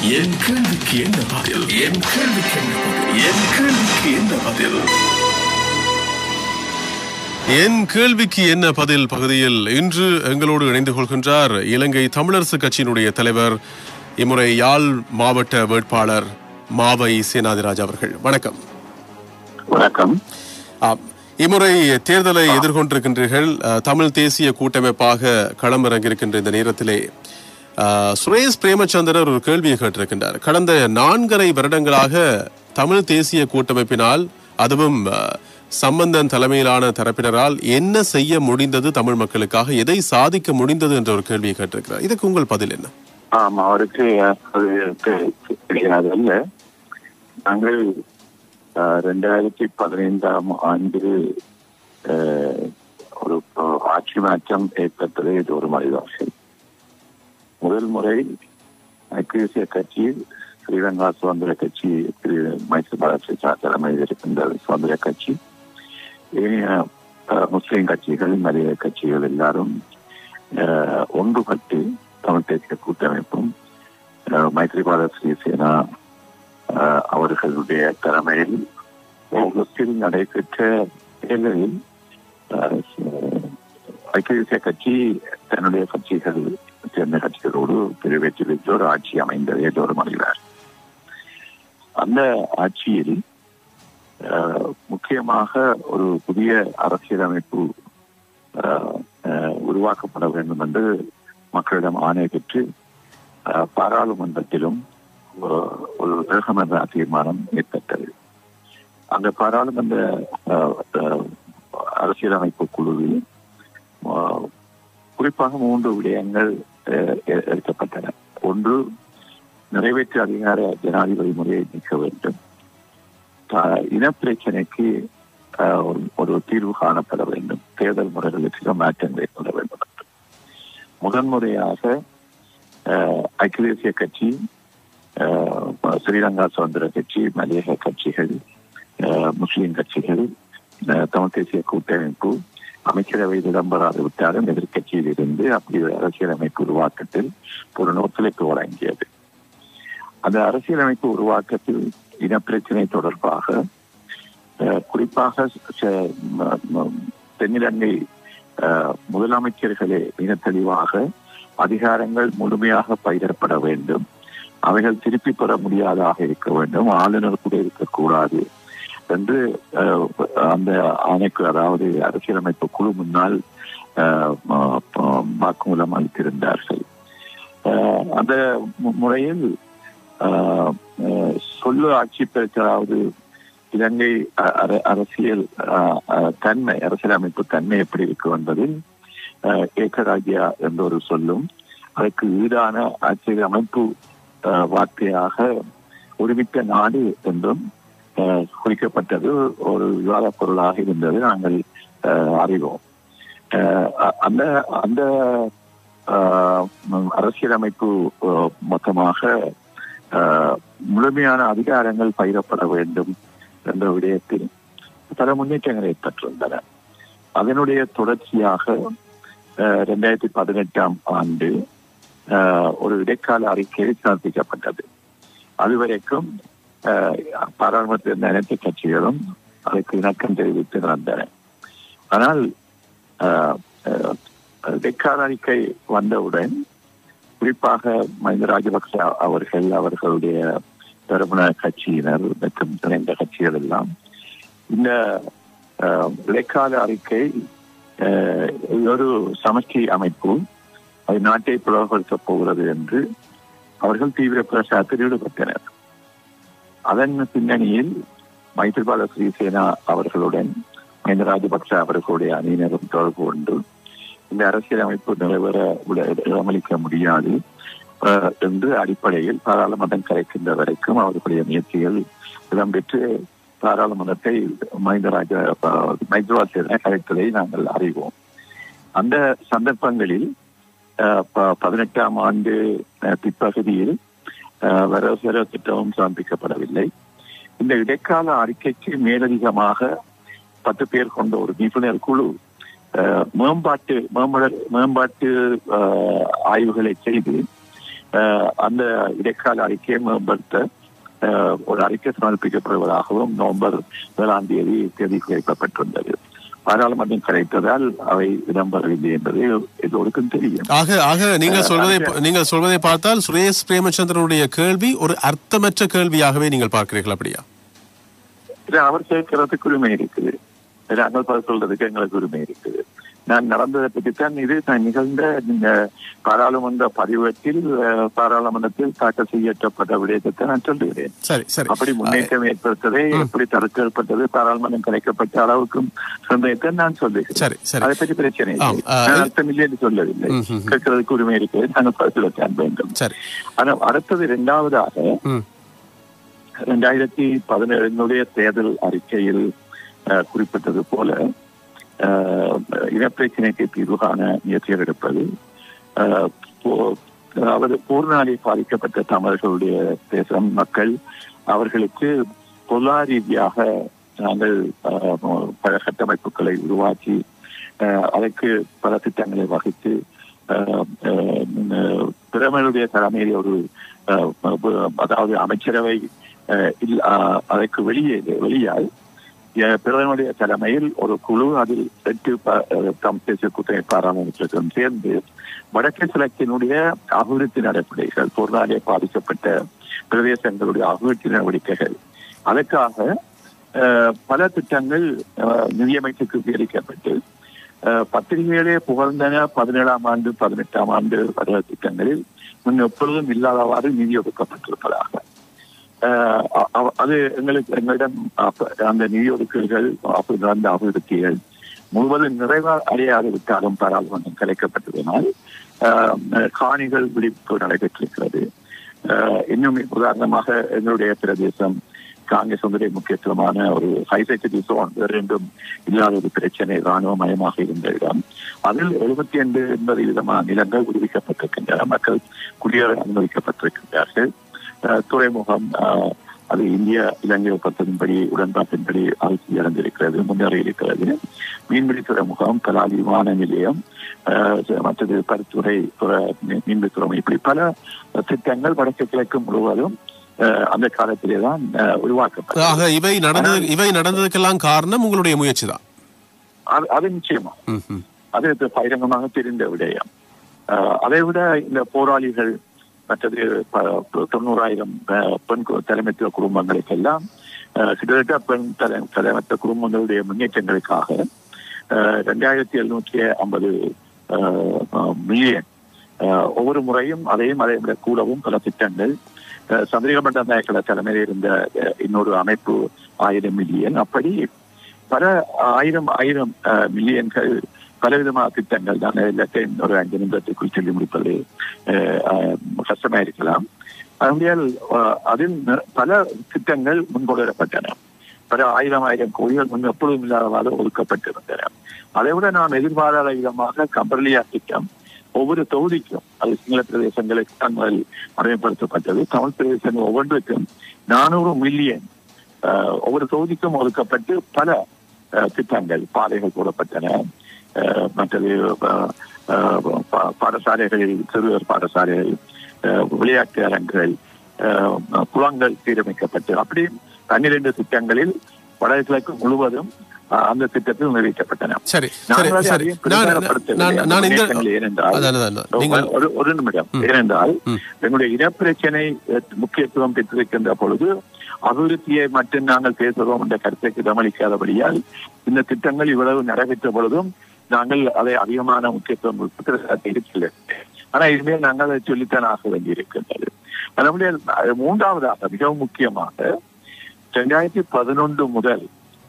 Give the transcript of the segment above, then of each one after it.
என் கேள்விக்கு என்ன பதில் என் கேள்விக்கு என்ன பதில் என் கேள்விக்கு என்ன பதில் என் கேள்விக்கு என்ன பதில் பகுதியில் இன்று எங்களோடு இணைந்து கொள்கின்றார் இலங்கை தமிழரசு கட்சியினுடைய தலைவர் இம்முறை யாழ் மாவட்ட வேட்பாளர் மாவை சேனாதிராஜ் அவர்கள் வணக்கம் வணக்கம் ஆம். இம்முறை தேர்தலை எதிர்கொண்டிருக்கின்றீர்கள் அஹ், தமிழ் தேசிய கூட்டமைப்பாக களமிறங்கியிருக்கின்ற இந்த நேரத்திலே அஹ், சுரேஷ் பிரேமச்சந்திரர் ஒரு கேள்வியை கேட்டிருக்கின்றார் கடந்த நான்கரை வருடங்களாக தமிழ் தேசிய கூட்டமைப்பினால் அதுவும் அஹ், சம்பந்தன் தலைமையிலான தரப்பினரால் என்ன செய்ய முடிந்தது தமிழ் மக்களுக்காக எதை சாதிக்க முடிந்தது என்ற ஒரு கேள்வியை கேட்டிருக்கிறார் இதுக்கு உங்கள் பதில் என்ன ஆமா அவருக்கு அது தெ- தெரியாது அல்ல நாங்கள் அஹ், ரெண்டாயிரத்தி பதினைந்தாம் ஆண்டு அஹ், ஒரு அஹ், ஆட்சி மாற்றம் ஏற்பட்டது இது ஒரு மனிதாசை முதல் முறை ஐக்கிய தேசிய கட்சி ஸ்ரீலங்கா சுதந்திர கட்சி திரு மைசூர் தலைமையில் இருக்கின்ற சுதந்திர கட்சி ஏனைய அஹ், முஸ்லிம் கட்சிகள் மலைய கட்சிகள் எல்லாரும் அஹ், ஒன்றுபட்டு தமிழ் தேசிய கூட்டமைப்பும் அஹ், மைத்ரிபால ஸ்ரீசேனா அஹ், அவர்களுடைய தலைமையில் ஆகஸ்டில் நடைபெற்ற தேர்தலில் அஹ், ஐக்கிய தேசிய கட்சி தன்னுடைய கட்சிகள் சேர்ந்த கட்சிகளோடு பெரிய வெற்றி பெற்று ஒரு ஆட்சி அமைந்தது எல்லோரும் அறிவார் அந்த ஆட்சியில் அஹ், முக்கியமாக ஒரு புதிய அரசியலமைப்பு அஹ், அஹ், உருவாக்கப்பட வேண்டும் என்று மக்களிடம் ஆணை பெற்று அஹ், பாராளுமன்றத்திலும் அஹ், ஒரு ஏகமன்ற தீர்மானம் ஏற்பட்டது அந்த பாராளுமன்ற அஹ், அஹ், அரசியலமைப்பு குழுவில் அஹ், குறிப்பாக மூன்று விடயங்கள் அஹ், எ- எடுக்கப்பட்டன ஒன்று நிறைவேற்று அதிகார ஜனாதிபதி முறையை நீக்க வேண்டும் த- இனப்பிரச்சனைக்கு அஹ், ஒரு- ஒரு தீர்வு காணப்பட வேண்டும் தேர்தல் முறைகளுக்கு சில மாற்றங்கள் ஏற்பட வேண்டும் என்று. முதன்முறையாக அஹ், ஐக்கிய தேசிய கட்சி அஹ், ஸ்ரீலங்கா சுதந்திர கட்சி மலையக கட்சிகள் அஹ், முஸ்லிம் கட்சிகள் அஹ், தமிழ் தேசிய கூட்டமைப்பு அமைச்சரவையில் இடம்பெறாது விட்டாலும் எதிர்கட்சியில் இருந்து அப்படி ஒரு அரசியலமைப்பு உருவாக்கத்தில் ஒரு ஒத்துழைப்பு வழங்கியது அந்த அரசியலமைப்பு உருவாக்கத்தில் இனப்பிரச்சனை தொடர்பாக அஹ், குறிப்பாக ச- ம- ம- தென்னிலங்கை அஹ், முதலமைச்சர்களே மிக தெளிவாக அதிகாரங்கள் முழுமையாக பகிரப்பட வேண்டும் அவைகள் திருப்பி பெற முடியாதாக இருக்க வேண்டும் ஆளுநர் கூட இருக்கக்கூடாது என்று அஹ், அந்த ஆணைக்கு அதாவது அரசியலமைப்பு குழு முன்னால் அஹ், ம- ம- வாக்குமூலம் அளித்திருந்தார்கள் அஹ், அந்த மு- முறையில் ஆஹ் ஆஹ் சொல்லு ஆட்சி பெற்ற அதாவது இலங்கை அ- அர- அரசியல் ஆஹ் ஆஹ் தன்மை அரசியலமைப்பு தன்மை எப்படி இருக்கு என்பதில் ஆஹ் ஏகராஜ்யா என்ற ஒரு சொல்லும் அதற்கு ஈடான அரசியல் அமைப்பு ஆஹ் வார்த்தையாக ஒருமித்த நாடு என்றும் ஆஹ் குறிக்கப்பட்டது ஒரு விவாத பொருளாக இருந்தது நாங்கள் ஆஹ் அறிவோம் ஆஹ் அ- அந்த அந்த ஆஹ் அரசியலமைப்பு ஆஹ் மொத்தமாக ஆஹ் முழுமையான அதிகாரங்கள் பயிரப்பட வேண்டும் என்ற விடயத்தில் பல முன்னேற்றங்கள் ஏற்பட்டிருந்தன அதனுடைய தொடர்ச்சியாக இரண்டாயிரத்தி பதினெட்டாம் ஆண்டு ஆஹ், ஒரு இடைக்கால அறிக்கை சமர்ப்பிக்கப்பட்டது அதுவரைக்கும் ஆஹ், பாராளுமன்றத்தில் இருந்த அனைத்து கட்சிகளும் அதற்கு இணக்கம் தெரிவித்து வந்தன ஆனால் ஆஹ், ஆஹ், இடைக்கால அறிக்கை வந்தவுடன் குறிப்பாக மஹிந்த ராஜபக்ச அவர்கள் அவர்களுடைய தருமண கட்சியினர் மற்றும் இணைந்த கட்சிகள் எல்லாம் இந்த அஹ், இடைக்கால அறிக்கை அஹ், ஒரு சமஷ்டி அமைப்பு அது நாட்டை புலப்படுத்தப் போகிறது என்று அவர்கள் தீவிர பிரச்சாரத்தில் ஈடுபட்டனர் அதன் பின்னணியில் மைத்திரிபால ஸ்ரீசேனா அவர்களுடன் மஹிந்த ராஜபக்ச அவர்களுடைய அணியினரும் தொடர்பு கொண்டு இந்த அரசியலமைப்பு நிறைவேற விட- இடமளிக்க முடியாது அஹ், என்று அடிப்படையில் பாராளுமன்றம் கலைக்கின்ற வரைக்கும் அவர்களுடைய முயற்சிகள் இடம்பெற்று பாராளுமன்றத்தை மஹிந்த ராஜ மைத்ராசேன கலைத்ததை நாங்கள் அறிவோம் அந்த சந்தர்ப்பங்களில் அஹ், ப- பதினெட்டாம் ஆண்டு அஹ், பிற்பகுதியில் அஹ், வரவு செலவு திட்டமும் சமர்ப்பிக்கப்படவில்லை இந்த இடைக்கால அறிக்கைக்கு மேலதிகமாக பத்து பேர் கொண்ட ஒரு நிபுணர் குழு அஹ், மேம்பாட்டு மேம்பட மேம்பாட்டு அஹ், ஆய்வுகளை செய்து அஹ், அந்த இடைக்கால அறிக்கையை மேம்படுத்த அஹ், ஒரு அறிக்கை சமர்ப்பிக்கப்படுவதாகவும் நவம்பர் ஏழாம் தேதி தேதி குறிப்பிடப்பட்டிருந்தது பாராளுமன்றம் கிடைத்ததால் அவை இடம்பெறவில்லை என்பது எல்லோருக்கும் தெரியும் ஆக ஆக நீங்கள் அஹ், சொல்வதை அது- நீங்கள் சொல்வதை பார்த்தால் சுரேஷ் பிரேமச்சந்திரனுடைய கேள்வி ஒரு அர்த்தமற்ற கேள்வியாகவே நீங்கள் பார்க்கிறீர்கள் அப்படியா இது அவர் கேட்கறதுக்கு உரிமை இருக்குது நாங்கள் பதில் சொல்றதுக்கு எங்களுக்கு உரிமை இருக்குது நான் நடந்ததை பற்றித்தான் இது நான் நிகழ்ந்த இந்த பாராளுமன்ற பதிவத்தில் அஹ், பாராளுமன்றத்தில் தாக்கல் செய்யப்பட்ட விடயத்தை நான் சொல்லுகிறேன் சரி சரி அப்படி முன்னேற்றம் ஏற்படுத்ததை எப்படி தடுக்க ஏற்பட்டது பாராளுமன்றம் கிடைக்கப்பட்ட அளவுக்கும் சொந்தத்தை நான் சொல்லுகிறேன் சரி சரி அதை பற்றி பிரச்சனை இல்லை ஆம், ஆ, நான் அர்த்தம் இல்லை என்று சொல்லவில்லை ம், ம், ம். கேட்கறதுக்கு உரிமை இருக்கிறது நாங்கள் பதிலத்தான் வேண்டும் சரி ஆனா அடுத்தது இரண்டாவதாக ம் ரெண்டாயிரத்தி பதினேழுடைய தேர்தல் அறிக்கையில் அஹ், குறிப்பிட்டது போல அஹ், இனப்பிரச்சினைக்கு தீர்வு காண முயற்சிகள் எடுப்பது அஹ், போ- அதாவது போர்னாலே பாதிக்கப்பட்ட தமிழர்களுடைய தேசம் மக்கள் அவர்களுக்கு பொருளாதார ரீதியாக நாங்கள் அஹ், பல கட்டமைப்புகளை உருவாக்கி அஹ், அதற்கு பல திட்டங்களை வகுத்து அஹ், அஹ், பிரதமருடைய தலைமையில் ஒரு அஹ், அதாவது அமைச்சரவை அஹ், இல்ல- அஹ், அதற்கு வெளியே வெளியால் அஹ், பிரதமருடைய தலைமையில் ஒரு குழு அதில் எட்டு ப- அஹ், தம் தேசிய கூட்டணி பாராளுமன்றத்துடன் சேர்ந்து வடக்கு கிழக்கினுடைய அபிவிருத்தி நடவடிக்கைகள் பொருளாதார பாதிக்கப்பட்ட பிரதேசங்களுடைய அபிவிருத்தி நடவடிக்கைகள் அதற்காக அஹ், பல திட்டங்கள் அஹ், நிதியமைச்சுக்கு விவரிக்கப்பட்டு அஹ், பத்திரிகைகளே புகழ்ந்தன பதினேழாம் ஆண்டு பதினெட்டாம் ஆண்டு வருட திட்டங்களில் முன் எப்பொழுதும் இல்லாதவாறு நிதி ஒதுக்கப்பட்டிருப்பதாக அஹ் அ- அ- அது எங்களுக்கு எங்களிடம் அப்ப- அந்த நிதி ஒதுக்கீடுகள் அப்ப- அந்த அபிவிருத்திகள் முழுவதும் நிறைவா அடையாது விட்டாலும் பாராளுமன்றம் கிடைக்கப்பட்டதனால் அஹ், காணிகள் விடுவிப்பு நடைபெற்றிருக்கிறது அஹ், இன்னும் உதாரணமாக எங்களுடைய பிரதேசம் காங்கிரஸ் ஒன்றுடைய முக்கியத்துவமான ஒரு ஹைசெக்யூரிட்டி சோன் ரெண்டும் இல்லாத ஒரு பிரச்சனை ராணுவமயமாக இருந்த இடம் அதில் எழுபத்தி ஐந்து எண்பது விதமான நிலங்கள் விடுவிக்கப்பட்டிருக்கின்றன மக்கள் குடியேற அனுமதிக்கப்பட்டிருக்கின்றார்கள் அஹ், துறைமுகம் அஹ், அது இந்திய இலங்கை ஒப்பந்தத்தின்படி உடன்பாட்டின்படி ஆட்சி இறந்திருக்கிறது முன்னேறி இருக்கிறது மீன்பிடி துறைமுகம் கலாதி விமான நிலையம் அஹ், மற்றது பருத்துறை துறை- மீன்பிடி துறைமுகம் இப்படி பல திட்டங்கள் வடக்கு கிழக்கு முழுவதும் அஹ், அந்த காலத்திலே தான் அஹ், உருவாக்கப்பட்டது ஆக இவை நடந்தது இவை நடந்ததுக்கெல்லாம் காரணம் உங்களுடைய முயற்சி தான் அது- அது நிச்சயமா ம், ம். அது இது பகிரங்கமாக தெரிந்த விடயம் அஹ், அதை விட இந்த போராளிகள் மற்றது ப- தொண்ணூறாயிரம் அஹ், பெண் கு- தலைமைத்துவ குடும்பங்களுக்கெல்லாம் அஹ், கிட்டத்தட்ட பெண் தலை தலைமைத்துவ குடும்பங்களுடைய முன்னேற்றங்களுக்காக அஹ், ரெண்டாயிரத்தி எழுநூற்றி ஐம்பது மில்லியன் ஒவ்வொரு முறையும் அதையும் அதை விட கூடவும் பல திட்டங்கள் அஹ், சந்திரிகா நாயக்கட தலைமையில் இருந்த அஹ், இன்னொரு அமைப்பு ஆயிரம் மில்லியன் அப்படி பல ஆயிரம் ஆயிரம் அஹ், மில்லியன்கள் பலவிதமான திட்டங்கள் தான் எல்லாத்தையும் ஒரு அஞ்சு நிமிடத்திற்குள் சொல்லி முடிப்பது அஹ், அஹ், கஷ்டமா இருக்கலாம் அதனால் அஹ், அதில் நி- பல திட்டங்கள் முன்கொள்ளப்பட்டன பல ஆயிரம் ஆயிரம் கோடிகள் முன் எப்பொழுதும் இல்லாதவாறு ஒதுக்கப்பட்டிருந்தன அதை விட நாம் எதிர்பாராத விதமாக கம்பர்லியா திட்டம் ஒவ்வொரு தொகுதிக்கும் அது சிங்கள பிரதேசங்களுக்கு தான் முதல் முறைப்படுத்தப்பட்டது தமிழ் பிரதேசங்கள் ஒவ்வொன்றுக்கும் நானூறு மில்லியன் அஹ், ஒவ்வொரு தொகுதிக்கும் ஒதுக்கப்பட்டு பல அஹ், திட்டங்கள் பாதைகள் போடப்பட்டன அஹ், மற்றது அஹ், அஹ், பா- பாடசாலைகளில் சிறுவர் பாடசாலைகள் அஹ், விளையாட்டு அரங்குகள் அஹ், குளங்கள் சீரமைக்கப்பட்டு அப்படி பன்னிரண்டு திட்டங்களில் வடகிழக்கு முழுவதும் அஹ், அந்த திட்டத்தில் நிறைவேற்றப்பட்டன சரி சரி நாங்கள் அதை சரி அதிகம் நான் பிரச்சாரப்படுத்தவில்லை. நான் அந்த நான் இந்த முன்னேற்றங்கள் ஏனென்றால் அதான் அதான் அதான். நீங்கள் ஒரு ஒரு நிமிடம் ம். ஏனென்றால் ம். எங்களுடைய இனப்பிரச்சனை அஹ், முக்கியத்துவம் பெற்றிருக்கின்ற பொழுது அபிவிருத்தியை மட்டும் நாங்கள் பேசுகிறோம் என்ற கருத்தை இடமளிக்காதபடியால் இந்த திட்டங்கள் இவ்வளவு நிறைவேற்ற பொழுதும் நாங்கள் அதை அதிகமான முக்கியத்துவம் கொடுத்து இருக்கிறது ஆனா இனிமேல் நாங்கள் அதை சொல்லித்தான் ஆக வேண்டியிருக்கின்றது நம்முடைய அஹ், மூன்றாவதாக மிகவும் முக்கியமாக இரண்டாயிரத்தி பதினொன்று முதல்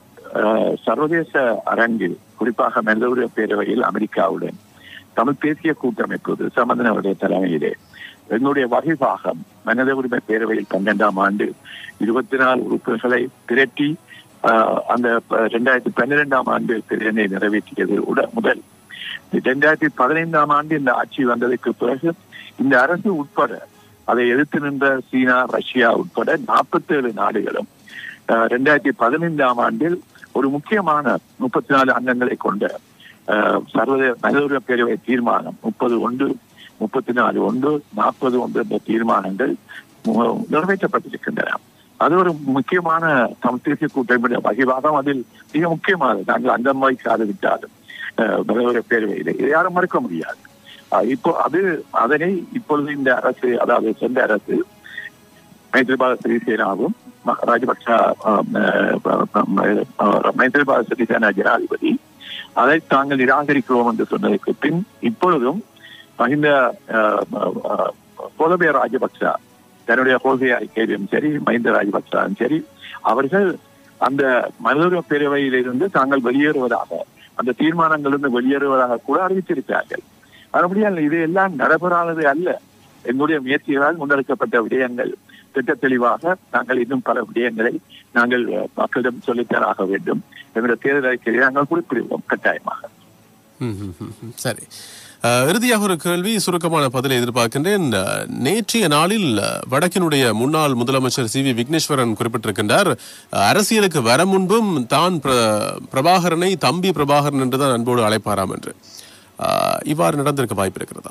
அஹ், சர்வதேச அரங்கில் குறிப்பாக மெல்லூரிய பேரவையில் அமெரிக்காவுடன் தமிழ் தேசிய கூட்டமைப்பு சம்பந்தனுடைய தலைமையிலே எங்களுடைய வகைபாகம் மனித உரிமை பேரவையில் பன்னெண்டாம் ஆண்டு இருபத்தி நாலு உறுப்பினர்களை திரட்டி ஆஹ், அந்த இரண்டாயிரத்தி பன்னிரெண்டாம் ஆண்டு திறனை நிறைவேற்றியது உட- முதல் இரண்டாயிரத்தி பதினைந்தாம் ஆண்டு இந்த ஆட்சி வந்ததற்கு பிறகு இந்த அரசு உட்பட அதை எதிர்த்து நின்ற சீனா ரஷ்யா உட்பட நாற்பத்தேழு நாடுகளும் ஆஹ், இரண்டாயிரத்தி பதினைந்தாம் ஆண்டில் ஒரு முக்கியமான முப்பத்தி நாலு அங்கங்களை கொண்ட ஆஹ், சர்வதேச மனித உரிமை பேரவை தீர்மானம் முப்பது ஒன்று முப்பத்தி நாலு ஒன்று நாற்பது ஒன்று என்ற தீர்மானங்கள் மு- நிறைவேற்றப்பட்டிருக்கின்றன அது ஒரு முக்கியமான தமிழ் தேசிய கூட்டமைப்புடைய வகைவாதம் அதில் மிக முக்கியமானது நாங்கள் அங்கம் வகிக்காது விட்டாலும் அஹ், முதல்வர் பேரவையில் இதை யாரும் மறுக்க முடியாது அஹ், இப்போ அது அதனை இப்பொழுது இந்த அரசு அதாவது சொந்த அரசு மைத்ரிபால சிறிசேனாவும் ம- ராஜபக்ச அஹ், அஹ், அஹ், மைத்ரிபால சிறிசேனா ஜனாதிபதி அதை தாங்கள் நிராகரிக்கிறோம் என்று சொன்னதற்கு பின் இப்பொழுதும் மஹிந்த அஹ், அஹ், கோலபய ராஜபக்ச தன்னுடைய கொள்கை அறிக்கையிலும் சரி மஹிந்த ராஜபக்சாவும் சரி அவர்கள் அந்த மனித பேரவையிலிருந்து தாங்கள் வெளியேறுவதாக அந்த தீர்மானங்களிலிருந்து வெளியேறுவதாக கூட அறிவித்திருக்கிறார்கள் மறுபடியும் இது எல்லாம் நடைபெறாதது அல்ல எங்களுடைய முயற்சிகளால் முன்னெடுக்கப்பட்ட விடயங்கள் திட்ட தெளிவாக நாங்கள் இன்னும் பல விடயங்களை நாங்கள் அஹ், மக்களிடம் சொல்லித்தராக வேண்டும் எங்களுடைய தேர்தல் அறிக்கையை நாங்கள் குறிப்பிடுவோம் கட்டாயமாக ம், ம், ம், ம். சரி அஹ், இறுதியாக ஒரு கேள்வி சுருக்கமான பதிலை எதிர்பார்க்கின்றேன் அஹ், நேற்றைய நாளில் அஹ், வடக்கினுடைய முன்னாள் முதலமைச்சர் சி வி விக்னேஸ்வரன் குறிப்பிட்டிருக்கின்றார் அஹ், அரசியலுக்கு வர முன்பும் தான் பிர- பிரபாகரனை தம்பி பிரபாகரன் என்றுதான் அன்போடு அழைப்பாராம் என்று அஹ், இவ்வாறு நடந்திருக்க வாய்ப்பு இருக்கிறதா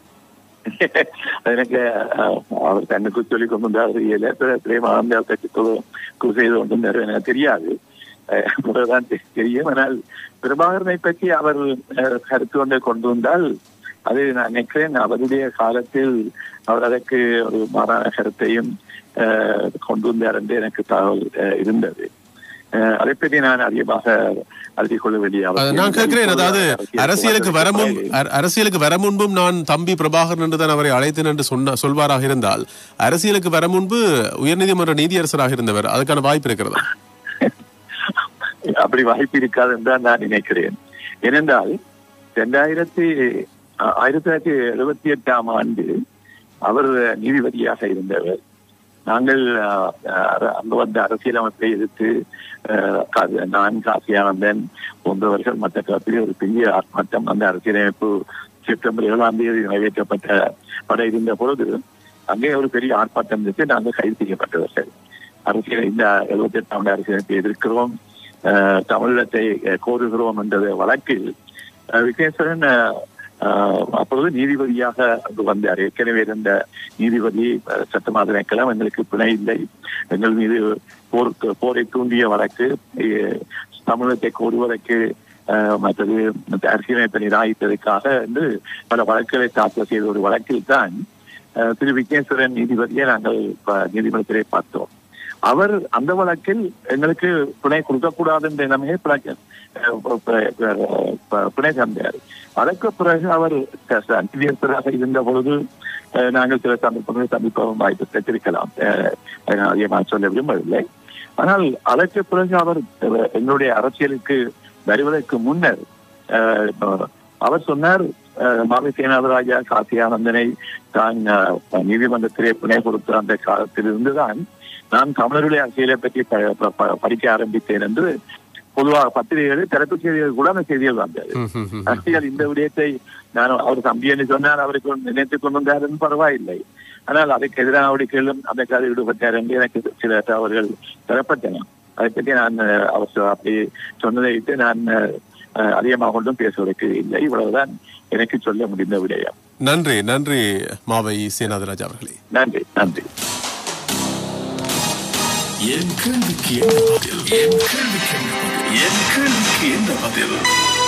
எனக்கு அஹ், அவர் தன்னுக்கு சொல்லிக் கொண்டு பிரேமானந்த கட்சி செய்து கொண்டிருந்தார் எனக்கு தெரியாது அஹ், பிறகுதான் தெ- தெரியும் ஆனால் பிரபாகரனை பற்றி அவர் அஹ், கருத்து ஒன்றை கொண்டு வந்தால் அது நான் நினைக்கிறேன் அவருடைய காலத்தில் அவர் அதற்கு ஒரு மாறான கருத்தையும் அஹ், கொண்டு வந்தார் என்று எனக்கு தகவல் அஹ், இருந்தது அஹ், அதை பற்றி நான் அதிகமாக அறிந்து கொள்ள வேண்டிய அஹ், அவசியம் நான் இல்லை. கேட்கிறேன் அதாவது அரசியலுக்கு அரசியலுக்கு வர முன் வந்ததற்கு அர- அரசியலுக்கு வர முன்பும் நான் தம்பி பிரபாகரன் என்றுதான் அவரை அழைத்தேன் என்று சொன்ன சொல்வாராக இருந்தால் அரசியலுக்கு வர முன்பு உயர்நீதிமன்ற நீதியரசராக இருந்தவர் அதுக்கான வாய்ப்பு இருக்கிறதா அப்படி வாய்ப்பு இருக்காது என்று தான் நான் நினைக்கிறேன் ஏனென்றால் ரெண்டாயிரத்தி அஹ், ஆயிரத்தி தொள்ளாயிரத்தி எழுபத்தி எட்டாம் ஆண்டு அவர் நீதிபதியாக இருந்தவர் நாங்கள் அஹ், அஹ், அங்கு வந்த அரசியலமைப்பை எதிர்த்து அஹ், கா- நான் காசியானந்தன் போன்றவர்கள் மற்ற கருத்தில் ஒரு பெரிய ஆர்ப்பாட்டம் அந்த அரசியலமைப்பு செப்டம்பர் ஏழாம் தேதி நிறைவேற்றப்பட்ட பட இருந்த பொழுது அங்கே ஒரு பெரிய ஆர்ப்பாட்டம் இருந்துச்சு நாங்கள் கைது செய்யப்பட்டவர்கள் அரசியல் இந்த எழுபத்தி எட்டாம் அரசியலமைப்பை எதிர்க்கிறோம் அஹ், தமிழீழத்தை அஹ், கோருகிறோம் என்ற வழக்கில் அஹ், விக்னேஸ்வரன் அஹ், அஹ், அப்பொழுது நீதிபதியாக அங்கு வந்தார் ஏற்கனவே இருந்த நீதிபதி அஹ், சட்டமா திணைக்களம் எங்களுக்கு பிணை இல்லை எங்கள் மீது போர் போரை தூண்டிய வழக்கு அஹ், தமிழத்தை கோருவதற்கு அஹ், மற்றது மற்ற அரசியலமைப்பை நிராகரித்ததற்காக என்று பல வழக்குகளை தாக்கல் செய்த ஒரு வழக்கில் தான் அஹ், திரு விக்னேஸ்வரன் நீதிபதியை நாங்கள் ப- நீதிமன்றத்திலே பார்த்தோம் அவர் அந்த வழக்கில் எங்களுக்கு பிணை கொடுக்கக்கூடாது என்ற நிலைமையை பிணை- அஹ் ப- ப- ப- பிணை தந்தார் அதற்கு பிறகு அவர் க- நீதியரசராக இருந்த பொழுது அஹ், நாங்கள் சில சந்தர்ப்பங்களை சந்திக்கவும் வாய்ப்பு பெற்றிருக்கலாம் அஹ், அதை நான் அதிகமாக சொல்ல விரும்பவில்லை ஆனால் அதற்கு பிறகு அவர் அஹ், எங்களுடைய அரசியலுக்கு வருவதற்கு முன்னர் அஹ், அவர் சொன்னார் அஹ், மாவி சேனாதராஜா காசியானந்தனை தான் அஹ், நீதிமன்றத்திலே பிணை கொடுத்த அந்த காலத்தில் இருந்துதான் நான் தமிழர்களுடைய அரசியலை பற்றி ப- ப- ப- படிக்க ஆரம்பித்தேன் என்று பொதுவாக பத்திரிகைகளில் திறப்பு செய்திகள் கூட அந்த செய்திகள் வந்தது ம், ம், ம். அரசியல் இந்த விடயத்தை நான் அவர் தம்பி என்று சொன்னால் அவருக்கு நினைத்துக் கொண்டு வந்தார் பரவாயில்லை ஆனால் அதுக்கு எதிரான நடவடிக்கைகளும் அந்த கதை ஈடுபட்டார் என்று எனக்கு சில தகவல்கள் தரப்பட்டன அதை பற்றி நான் அஹ், அவர் சொ- அப்படி சொன்னதை விட்டு நான் அஹ், அதிகமாக ஒன்றும் பேசுவதற்கு இல்லை இவ்வளவுதான் எனக்கு சொல்ல முடிந்த விடயம் நன்றி நன்றி மாவை சேனாதராஜ் அவர்களே நன்றி நன்றி என் கேள்விக்கு என்ன பதில் என் கேள்விக்கு என்ன பதில் என் கேள்விக்கு என்ன பதில்